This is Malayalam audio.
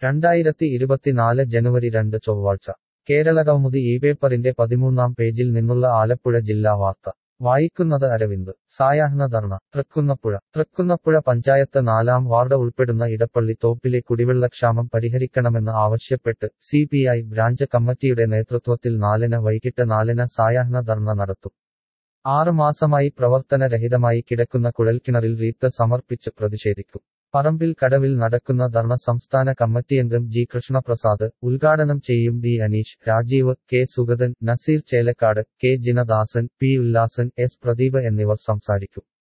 രണ്ടായിരത്തി ഇരുപത്തിനാല് ജനുവരി രണ്ട് ചൊവ്വാഴ്ച കേരളകൗമുദി ഈ പേപ്പറിന്റെ പതിമൂന്നാം പേജിൽ നിന്നുള്ള ആലപ്പുഴ ജില്ലാ വാർത്ത വായിക്കുന്നത് അരവിന്ദ് സായാഹ്ന ധർണ തൃക്കുന്നപ്പുഴ തൃക്കുന്നപ്പുഴ പഞ്ചായത്ത് നാലാം വാർഡ് ഉൾപ്പെടുന്ന ഇടപ്പള്ളി തോപ്പിലെ കുടിവെള്ളക്ഷാമം പരിഹരിക്കണമെന്ന് ആവശ്യപ്പെട്ട് സി പി ഐ ബ്രാഞ്ച് കമ്മിറ്റിയുടെ നേതൃത്വത്തിൽ നാലിന് വൈകിട്ട് നാലിന് സായാഹ്ന ധർണ നടത്തും ആറ് മാസമായി പ്രവർത്തനരഹിതമായി കിടക്കുന്ന കുഴൽക്കിണറിൽ റീത്ത് സമർപ്പിച്ച് പ്രതിഷേധിക്കും പറമ്പിൽ കടവിൽ നടക്കുന്ന ധർണ സംസ്ഥാന കമ്മിറ്റിയംഗം ജി കൃഷ്ണപ്രസാദ് ഉദ്ഘാടനം ചെയ്യും B Aneesh Rajeev K Sugathan Naseer Chelakkad K Jinadasan P Ullasan S Pradeep എന്നിവർ സംസാരിക്കും